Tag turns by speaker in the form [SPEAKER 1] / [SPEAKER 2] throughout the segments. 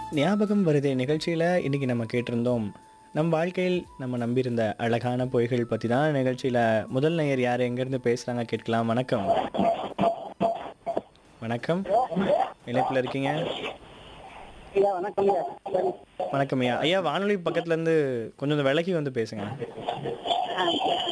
[SPEAKER 1] ஞாபகம் வருதே நிகழ்ச்சியில் இன்னைக்கு நம்ம கேட்டிருந்தோம் நம் வாழ்க்கையில் நம்ம நம்பியிருந்த அழகான பொய்கள் பற்றி தான் நிகழ்ச்சியில் முதல் நேயர் யார் எங்கேருந்து பேசுகிறாங்க கேட்கலாம் வணக்கம் வணக்கம் இணைப்பில் இருக்கீங்க
[SPEAKER 2] ஐயா வணக்கம் ஐயா சரி.
[SPEAKER 1] வணக்கம் ஐயா ஐயா வானொலி பக்கத்துலேருந்து கொஞ்சம் விலகி வந்து பேசுங்க
[SPEAKER 2] ஆ,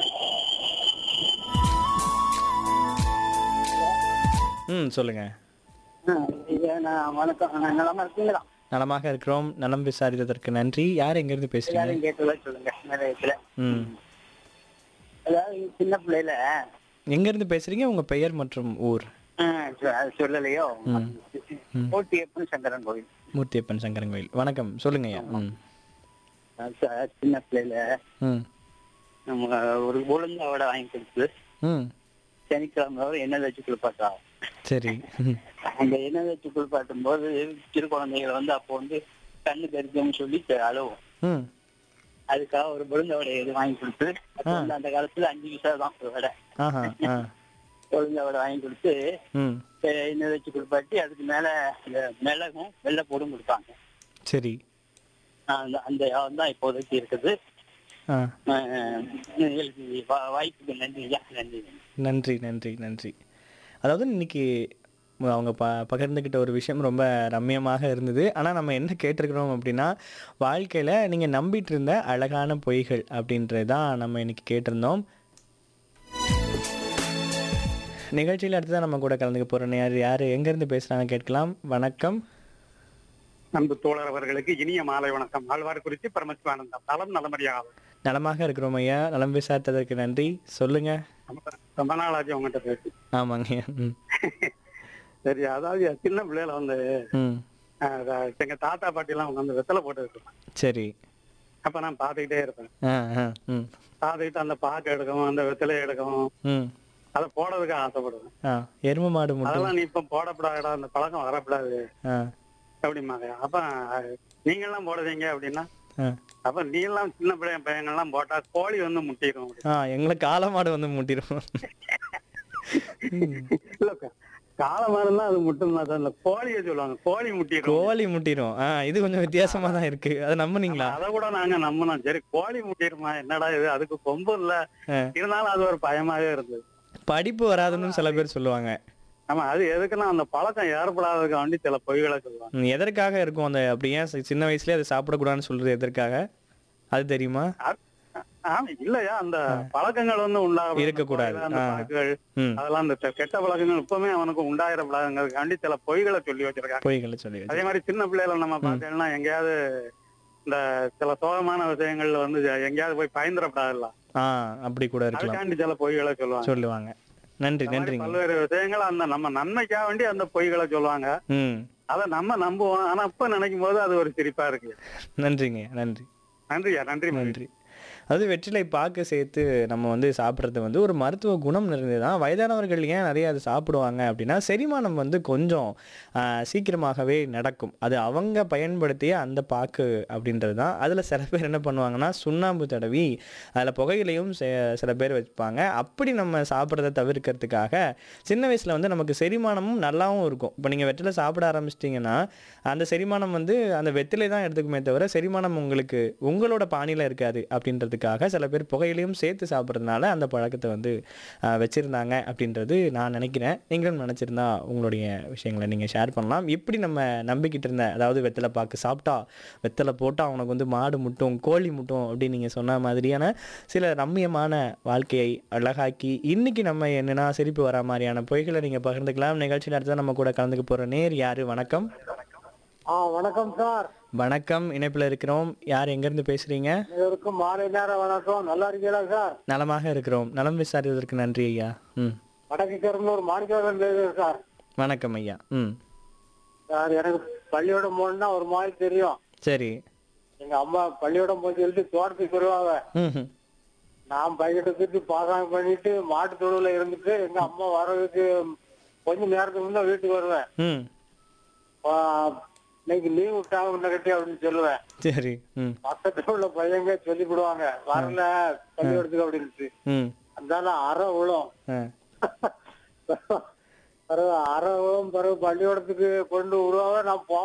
[SPEAKER 1] ம் சொல்லுங்க
[SPEAKER 2] ஆ, ஐயா நான் வணக்கம் நான் நலமா இருக்கீங்களா
[SPEAKER 1] நலமாக இருக்கிறோம் நலம் விசாரித்ததற்கு நன்றி யார் எங்கேருந்து பேசுறீங்க
[SPEAKER 2] எல்லாரும் கேட்கல சொல்லுங்க நிறையத்துல
[SPEAKER 1] ம்
[SPEAKER 2] அதாவது சின்ன பிள்ளையில
[SPEAKER 1] எங்கேருந்து பேசுறீங்க உங்கள் பெயர் மற்றும் ஊர்
[SPEAKER 2] ஆ, சொ- அது சொல்லலையோ
[SPEAKER 1] ம். ம்.
[SPEAKER 2] போட்டியப்பன் சங்கரன் கோவில்
[SPEAKER 1] மூர்த்தியப்பன் சங்கரங்கோயில் வணக்கம் சொல்லுங்க ஐயா ம்
[SPEAKER 2] அது ச- சின்ன பிள்ளையில
[SPEAKER 1] ம்
[SPEAKER 2] நம்ம ஒரு உளுந்தாவோட வாங்கி கொடுத்து
[SPEAKER 1] ம்
[SPEAKER 2] சனிக்கிழமை வரை எண்ணெய் வச்சு குளிப்பாட்டா
[SPEAKER 1] சரி ம்
[SPEAKER 2] அந்த எண்ணெய் வச்சு குளிப்பாட்டும் போது சிறு குழந்தைகளை வந்து அப்போ வந்து கண்ணு கறிக்கும்னு சொல்லி அழுவும்
[SPEAKER 1] ம்
[SPEAKER 2] அதுக்காக ஒரு உளுந்த வடை இது வாங்கி கொடுத்து அப்போ வந்து அந்த காலத்துல அஞ்சு பைசா தான் ஒரு வடை
[SPEAKER 1] ஆஹா ஆ
[SPEAKER 2] உளுந்த வடை வாங்கி கொடுத்து
[SPEAKER 1] ம்
[SPEAKER 2] அஹ் எண்ணெய் வச்சு குளிப்பாட்டி அதுக்கு மேல இந்த மிளகும் வெள்ளை போடும் கொடுப்பாங்க
[SPEAKER 1] சரி
[SPEAKER 2] ஆஹ் அந்த அந்த யாகம் தான் இப்போதைக்கு இருக்குது
[SPEAKER 1] ஆ
[SPEAKER 2] ஆஹ் எங்களுக்கு வா- வாய்ப்புக்கு நன்றி ஐயா நன்றி
[SPEAKER 1] நன்றி நன்றி நன்றி அதாவது இன்னைக்கு அவங்க ப பகிர்ந்துக்கிட்ட ஒரு விஷயம் ரொம்ப ரம்மியமாக இருந்தது ஆனால் நம்ம என்ன கேட்டிருக்கிறோம் அப்படின்னா வாழ்க்கையில் நீங்கள் நம்பிட்டு இருந்த அழகான பொய்கள் அப்படின்றது தான் நம்ம இன்னைக்கு கேட்டிருந்தோம் நிகழ்ச்சியில் அடுத்ததான் நம்ம கூட கலந்துக்க போகிறோம் யார் யார் எங்கேருந்து பேசுகிறாங்க கேட்கலாம் வணக்கம்
[SPEAKER 3] அன்பு தோழர் அவர்களுக்கு இனிய மாலை வணக்கம் ஆழ்வார் குறிச்சி பரமசிவானந்தம் நலம் நலமறியாகும்
[SPEAKER 1] நலமாக இருக்கிறோம் ஐயா நலம் விசாரித்ததற்கு நன்றி சொல்லுங்க
[SPEAKER 3] ரொம்ப நாளாச்சு உங்ககிட்ட பேசி
[SPEAKER 1] ஆமாங்க ஐயா ம்
[SPEAKER 3] சரி அதாவது சின்ன பிள்ளையில வந்து
[SPEAKER 1] ம்
[SPEAKER 3] அஹ், அஹ், எங்க தாத்தா பாட்டி எல்லாம் வந்து வெத்தலை போட்டு இருப்பாங்க
[SPEAKER 1] சரி
[SPEAKER 3] அப்ப நான் பார்த்துக்கிட்டே இருப்பேன்
[SPEAKER 1] ஆ ஆ ம்
[SPEAKER 3] பார்த்துக்கிட்டு அந்த பாக்கு எடுக்கவும் அந்த வெத்தலையை எடுக்கவும்
[SPEAKER 1] ம்
[SPEAKER 3] அதை போடுறதுக்கு ஆசைப்படுவேன்
[SPEAKER 1] ஆ எரும மாடு மட்டும்
[SPEAKER 3] அதெல்லாம் நீ இப்ப போடக்கூடாதுடா அந்த பழக்கம் வரக்கூடாது
[SPEAKER 1] ஆ
[SPEAKER 3] அப்படிம்பாங்க அப்ப அஹ், நீங்க எல்லாம் போடுவீங்க அப்படின்னா
[SPEAKER 1] ஆ
[SPEAKER 3] அப்ப நீ எல்லாம் சின்ன பிள்ளைங்க பையங்க எல்லாம் போட்டா கோழி வந்து முட்டிடும்
[SPEAKER 1] ஆ எங்களை காளை மாடு வந்து முட்டிடும்
[SPEAKER 3] இல்ல காலமாடுனா அது முட்டும் தான் அந்த கோழியை சொல்லுவாங்க கோழி முட்டிடும்
[SPEAKER 1] கோழி முட்டிடும் ஆ இது கொஞ்சம் வித்தியாசமா தான் இருக்கு அதை நம்புனீங்களா
[SPEAKER 3] அத கூட நாங்க நம்பினோம் சரி கோழி முட்டிருமா என்னடா இது அதுக்கு கொம்பு இல்ல
[SPEAKER 1] ஆ.
[SPEAKER 3] இருந்தாலும் அது ஒரு பயமாவே இருந்தது
[SPEAKER 1] படிப்பு வராதுன்னு சில பேர் சொல்லுவாங்க
[SPEAKER 3] ஆமா அது எதுக்குன்னா அந்த பழக்கம் ஏற்படாததுக்கு வேண்டி சில பொய்களை சொல்லுவாங்க
[SPEAKER 1] ம், எதற்காக இருக்கும் அந்த அப்படி ஏன் சி- சின்ன வயசுலயே அதை சாப்பிடக்கூடாதுன்னு சொல்றது எதற்காக அது தெரியுமா
[SPEAKER 3] அது- ஆமா இல்லையா அந்த பழக்கங்கள் வந்து உண்டாக
[SPEAKER 1] இருக்கக்கூடாது.
[SPEAKER 3] அந்த
[SPEAKER 1] ஆ.
[SPEAKER 3] பழக்கங்கள்
[SPEAKER 1] ம்
[SPEAKER 3] அதெல்லாம் அந்த கெ- கெட்ட பழக்கங்கள் இப்பவுமே அவனுக்கு உண்டாயிரப்படாதுங்கிறதுக்காண்டி சில பொய்களை சொல்லி வச்சிருக்காங்க
[SPEAKER 1] பொய்களை சொல்லி வச்சு
[SPEAKER 3] அதே மாதிரி சின்ன பிள்ளைகளை நம்ம பார்த்தோம்னா எங்கேயாவது இந்த சில சோகமான விஷயங்கள்ல வந்து எங்கேயாவது போய் பயந்துடப்படாதுல்ல
[SPEAKER 1] ஆ அப்படி கூட இருக்கலாம்
[SPEAKER 3] அதுக்காண்டி சில பொய்களை சொல்லுவாங்க
[SPEAKER 1] சொல்லுவாங்க நன்றி
[SPEAKER 3] இந்த மாதிரி
[SPEAKER 1] நன்றிங்க
[SPEAKER 3] பல்வேறு விஷயங்கள் அந்த நம்ம நன்மைக்காக வேண்டி அந்த பொய்களை சொல்லுவாங்க
[SPEAKER 1] ம்
[SPEAKER 3] அதை நம்ம நம்புவோம் ஆனா அப்ப நினைக்கும் போது அது ஒரு சிரிப்பா இருக்கு
[SPEAKER 1] நன்றிங்க நன்றி
[SPEAKER 3] நன்றியா நன்றி மகேஷ்.
[SPEAKER 1] நன்றி அது வெற்றிலை பாக்கு சேர்த்து நம்ம வந்து சாப்பிட்றது வந்து ஒரு மருத்துவ குணம் நிறைந்தது தான் வயதானவர்கள் ஏன் நிறைய அது சாப்பிடுவாங்க அப்படின்னா செரிமானம் வந்து கொஞ்சம் ஆ, சீக்கிரமாகவே நடக்கும் அது அவங்க பயன்படுத்திய அந்த பாக்கு அப்படின்றது தான் அதில் சில பேர் என்ன பண்ணுவாங்கன்னா சுண்ணாம்பு தடவி அதில் புகையிலையும் செ- சில பேர் வைப்பாங்க அப்படி நம்ம சாப்பிட்றத தவிர்க்கிறதுக்காக சின்ன வயசில் வந்து நமக்கு செரிமானமும் நல்லாவும் இருக்கும் இப்போ நீங்கள் வெற்றிலை சாப்பிட ஆரம்பிச்சிட்டிங்கன்னா அந்த செரிமானம் வந்து அந்த வெற்றிலை தான் எடுத்துக்குமே தவிர செரிமானம் உங்களுக்கு உங்களோட பாணியில் இருக்காது அப்படின்றதுக்காக சில பேர் புகையிலையும் சேர்த்து சாப்பிட்றதுனால அந்த பழக்கத்தை வந்து ஆஹ், வச்சிருந்தாங்க அப்படின்றது நான் நினைக்கிறேன் நீங்களும் நினச்சிருந்தா உங்களுடைய விஷயங்களை நீங்கள் ஷேர் பண்ணலாம் இப்படி நம்ம நம்பிக்கிட்டு இருந்த அதாவது வெத்தலை பாக்கு சாப்பிட்டா வெத்தலை போட்டால் அவனுக்கு வந்து மாடு முட்டும் கோழி முட்டும் அப்படின்னு நீங்கள் சொன்ன மாதிரியான சில ரம்மியமான வாழ்க்கையை அழகாக்கி இன்னைக்கு நம்ம என்னன்னா சிரிப்பு வர மாதிரியான பொய்களை நீங்கள் பகிர்ந்துக்கலாம் நிகழ்ச்சியில் அடுத்ததான் நம்ம கூட கலந்துக்க போகிற நேர் யாரு வணக்கம்
[SPEAKER 2] ஆ வணக்கம் சார்
[SPEAKER 1] வணக்கம் இணைப்பில் இருக்கிறோம் யார் எங்கேருந்து பேசுகிறீங்க
[SPEAKER 2] அனைவருக்கும் மாலை நேரம் வணக்கம் நல்லா இருக்கீங்களா சார்
[SPEAKER 1] நலமாக இருக்கிறோம் நலம் விசாரிப்பதற்கு நன்றி ஐயா ம்
[SPEAKER 2] வடக்கு கரும்பூர் மாணிக்கவன் பேசுறேன் சார்
[SPEAKER 1] வணக்கம் ஐயா ம்
[SPEAKER 2] சார் எனக்கு பள்ளியோடம் போகணும்னா ஒரு மாதிரி தெரியும்
[SPEAKER 1] சரி
[SPEAKER 2] எங்க அம்மா பள்ளியோடம் போய் சொல்லிட்டு தோட்டத்துக்கு வருவாங்க
[SPEAKER 1] ம் ம்.
[SPEAKER 2] நான் பைக்கிட்ட தூக்கி பாசாங்க பண்ணிட்டு மாட்டு தொழுவுல இருந்துட்டு எங்க அம்மா வர்றதுக்கு கொஞ்ச நேரத்துக்கு முன்ன வீட்டுக்கு வருவேன்
[SPEAKER 1] ம்
[SPEAKER 2] ஆ, இன்னைக்கு லீவ் விட்டாங்க முன்ன கட்டி அப்படின்னு சொல்லுவேன்
[SPEAKER 1] சரி ம்
[SPEAKER 2] பக்கத்துல உள்ள பையங்க சொல்லி விடுவாங்க வரல பள்ளியோடத்துக்கு அப்படின்ட்டு
[SPEAKER 1] ம்
[SPEAKER 2] அதனால அரை விழும்
[SPEAKER 1] ஆ
[SPEAKER 2] பிறகு அரை விழும் பிறகு பள்ளியோடத்துக்கு கொண்டு விடுவாங்க நான் போ